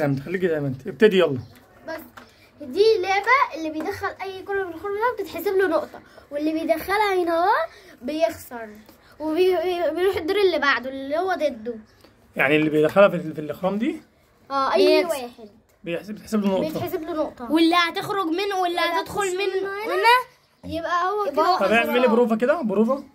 زي ما انت خليكي زي ما انت ابتدي يلا بس دي لعبة اللي بيدخل أي كرة من الخرم ده بتتحسب له نقطة واللي بيدخلها هنا هو بيخسر وبيروح الدور اللي بعده اللي هو ضده يعني اللي بيدخلها في, في الاخرام دي اه أي بيكسب. واحد بيحسب بتحسب له نقطه بيتحسب له نقطة واللي هتخرج منه واللي هتدخل منه هنا يبقى هو يبقى هو كده طب اعملي بروفه كده بروفه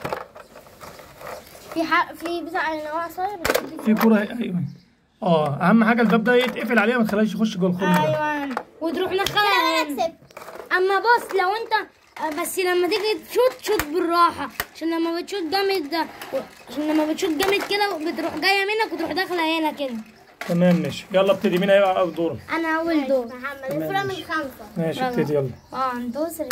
في حق في بتاع نوع صغير في كوره ايوه اه اهم حاجه الباب ده يتقفل عليها ما تخليهاش يخش جوه الخرم ده ايوه وتروح مدخلها هنا اما بص لو انت آه، بس لما تيجي تشوت شوت بالراحه عشان لما بتشوت جامد ده عشان لما بتشوت جامد كده بتروح جايه منك وتروح داخله هنا كده تمام ماشي يلا ابتدي مين هيبقى اول دور انا اول دور محمد الفرقة من خمسة ماشي ابتدي يلا اه ندوس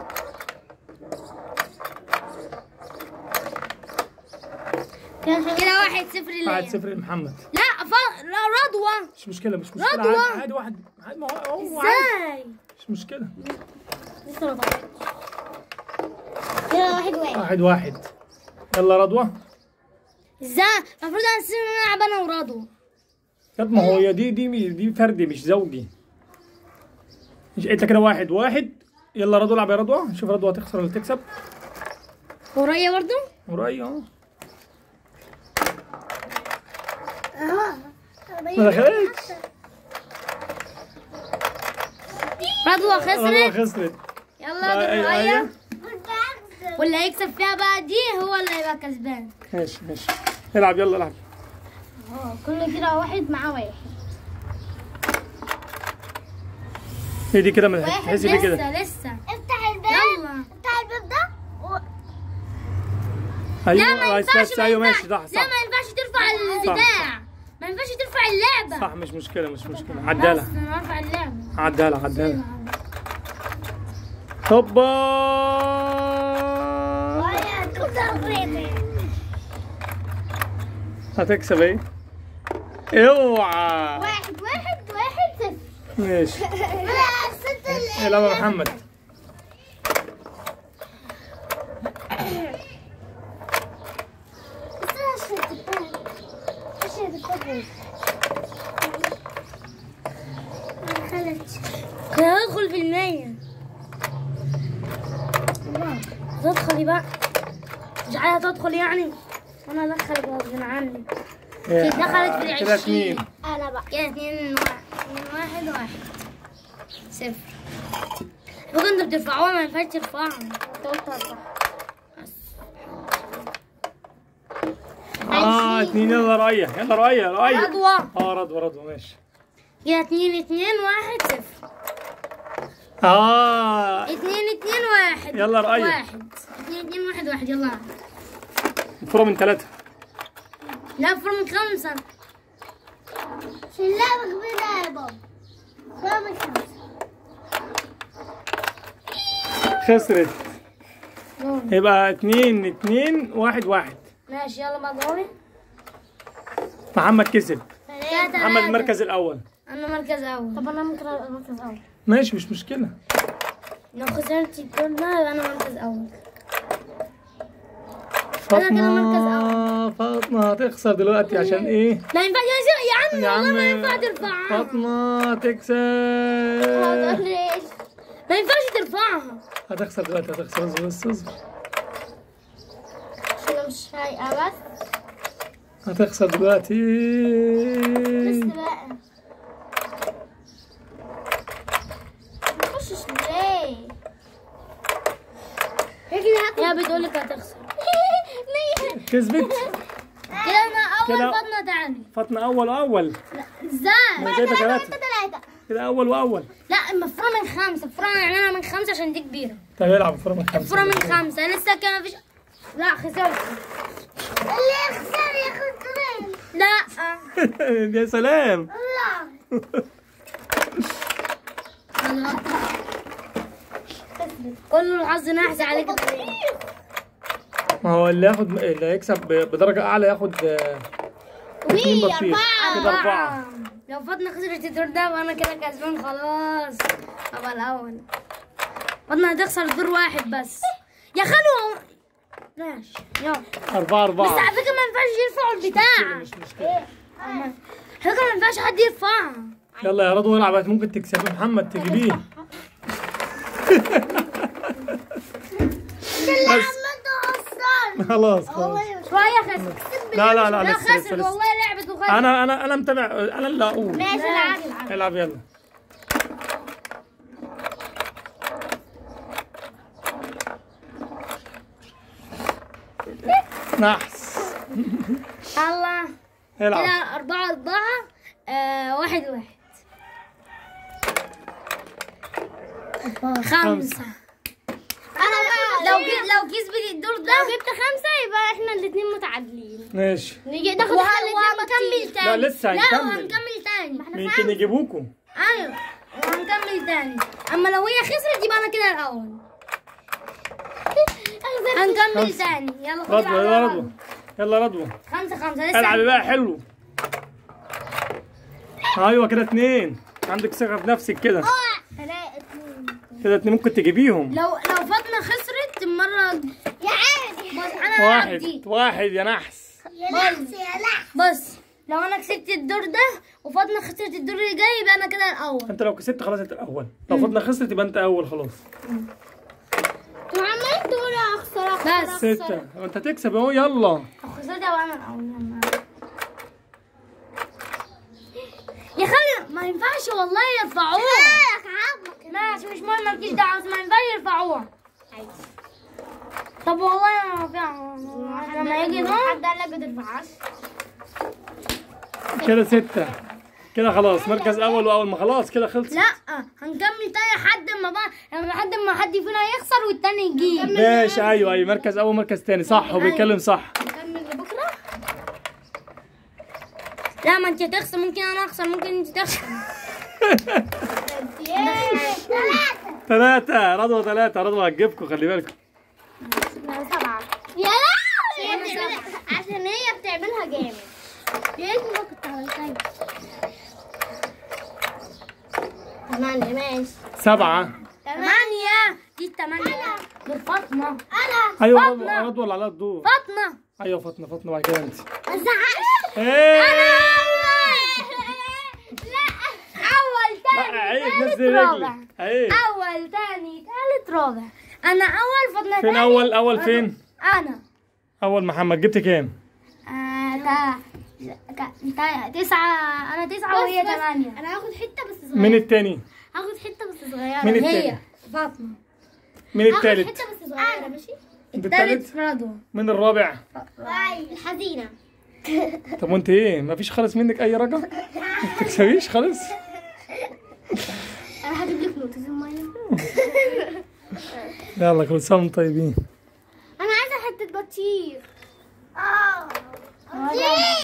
كده واحد صفر واحد ليا صفر لمحمد لا ف... لا رضوى مش مشكله مش مشكله رضوى. عادي, عادي واحد عادي ما هو هو عادي ازاي مش مشكله لسه ربع كده واحد واحد واحد واحد يلا رضوى ازاي المفروض هنسيب نلعب انا ورضوى طب ما هو يا دي دي دي فردي مش زوجي مش انت كده واحد واحد يلا رضوى العب يا رضوى شوف رضوى هتخسر ولا تكسب ورايا برضو وراي اهو ما دخلتش رضوى رضوى خسرت خسرت يلا أيوة، دور أيوة. رايا واللي هيكسب فيها بقى دي هو اللي هيبقى كسبان ماشي ماشي العب يلا العب اه كل كده واحد مع واحد هي دي كده ما واحد تحسي دي كده لسه لسه افتح الباب يلا افتح الباب ده و... لا ما ايوه ينفعش بس ما ايوه ينفعش ماشي صح لا صح ما ينفعش ترفع البتاع ما ينفعش ترفع اللعبة صح مش مشكله مش مشكله عدها بس لها انا ارفع اللعبة عدها لها عدها لها هوبا يا كنت أغريتي. هتكسب ايه اوعى واحد واحد واحد صفر ماشي لا ست ال- العب يا محمد بس أنا شفت الكتاب. شفت الكتاب. ما دخلتش. كده هدخل في المية تدخلي بقى مش عايزة تدخل يعني انا ادخلك غصب عني إيه. دخلت في كده العشرين. اتنين أنا بقى كده اتنين واحد اتنين واحد واحد صفر بقى انت بترفعوها ما ينفعش ترفعها قلت أربعة. اه اتنين يلا رؤية يلا رؤية رؤية رضوى اه رضوى رضوى ماشي كده اتنين اتنين واحد صفر اه اتنين اتنين واحد يلا رؤية. واحد اتنين اتنين واحد واحد يلا الفرق من ثلاثة لا فرم خمسة عشان اللعبة كبيرة يا بابا رقم خمسة خسرت يبقى اتنين اتنين واحد واحد ماشي يلا بقى دوري محمد كسب كده محمد تلاتة. المركز الأول انا مركز اول طب أنا ممكن أبقى مركز أول ماشي مش مشكلة لو خسرت الدور ده يبقى انا مركز اول فاطمة فاطمة هتخسر دلوقتي عشان ايه؟ ما ينفعش يا يا عم يا والله عم ما ينفع ترفعها فاطمة تكسب ليش؟ ما ينفعش ترفعها هتخسر دلوقتي هتخسر اصبر بس اصبر عشان أنا مش فايقة بس هتخسر دلوقتي بس بقى متخشش ليه؟ هيك هي بتقول لك هتخسر كسبت كده انا اول كده- فاطمه تعالي فاطمة أول وأول ازاي أنا جايبة ثلاثة ثلاثة كده أول وأول لا المفروض من خمسه المفروض نعملها من خمسه عشان دي كبيره طب العب الفرق من خمسة المفروض من خمسه لسه كان مفيش لا خسرت اللي يخسر ياخد كمان لا يا سلام لا كله الحظ نحس عليك ما هو اللي ياخد اللي هيكسب بدرجة أعلى ياخد آه، اتنين وي بطيخ أربعة كده أربعة لو فاطمه خسرت الدور ده وانا كده كسبان خلاص ابقى الاول فاطمه هتخسر دور واحد بس يا خلو ماشي يلا أربعة بس أربعة على فكره ما ينفعش يرفعوا البتاع مش مشكلة فكرة ما ينفعش حد يرفعها يلا يا رضوى العب ممكن تكسبي محمد تجيبيه بس خلاص خلاص شوية خسر لا لا لا لا لسه لسه خسر لسه والله لعبت وخسر انا انا انا متابع انا اللي اقول ماشي العب العب يلا نحس الله العب كده أربعة أربعة آه واحد واحد خمسة انا بقى لو جي لو كسبت الدور ده لو جبت خمسة يبقى احنا الاتنين متعادلين ماشي نيجي ناخد وه- احنا الاتنين وهنكمل بطيخ. تاني لا، لسه لا هنكمل. وهنكمل تاني يمكن يجيبوكوا ايوه وهنكمل تاني اما لو هي خسرت يبقى انا كده الاول هنكمل خمسة. تاني يلا خد رضوى العب يلا يا رضوى يلا رضوى خمسة خمسة لسه العبي بقى حلو ايوه كده اتنين عندك ثقة في نفسك كده ثلاثة اتنين كده اتنين ممكن تجيبيهم لو لو فاطمة خسرت المرة يا عادي بص انا هلعب دي واحد واحد يا نحس يا لحظة يا لحظة بص لو انا كسبت الدور ده وفاطمة خسرت الدور اللي جاي يبقى انا كده الاول انت لو كسبت خلاص انت الاول لو فضلنا خسرت يبقى انت اول خلاص انتوا عمال تقولوا اخسر اخسر بس. أخسر. ستة انت تكسب اهو يلا لو خسرت يبقى انا الاول يلا. يا خالي ما ينفعش والله يرفعوها مالك عظمك ماشي مش مهم مالكيش دعوة بس ما ينفعش يرفعوها طب والله انا رافعها لما يجي نوم حد قال لك ما ترفعهاش كده ستة كده خلاص مركز اول واول ما خلاص كده خلص لا هنكمل تاني لحد ما بقى لحد ما حد فينا يخسر والتاني يجيب ماشي ايوه ايوه مركز اول مركز تاني صح هو بيتكلم صح نكمل لبكرة لا ما انت تخسر ممكن انا اخسر ممكن انت تخسر ثلاثة ثلاثة رضوى ثلاثة رضوى هتجيبكم خلي بالكم سبعة يا لهوي عشان هي بتعملها جامد يا ريتني ما كنت عملتها ثمانية ماشي سبعة ثمانية دي الثمانية دول فاطمة أنا ايوه فاطمة. رضوى رضوى اللي عليها الدور فاطمة ايوه فاطمة فاطمة بعد كده انت ما تزعقش ايه لا أول لا تاني عيب تالت نزل رابع رجلي ايه أول تاني تالت رابع أنا أول فاطمة فين تاني اول اول فين أنا اول محمد جبت كام آه تا تا- تا- تسعة أنا تسعة وهي بس- بس ثمانية أنا هاخد حتة بس صغيرة مين التاني هاخد حتة بس صغيرة مين هي التاني فاطمة مين هاخد التالت حتة بس صغيرة ماشي انت التالت التالت رضوى مين الرابع الحزينة طب وانت ايه مفيش خالص منك اي رقم ما تكسبيش خالص أنا هجيب لك نقطة المية يلا كل سنه وانتم طيبين أنا عايزة حتة بطيخ اه بطيخ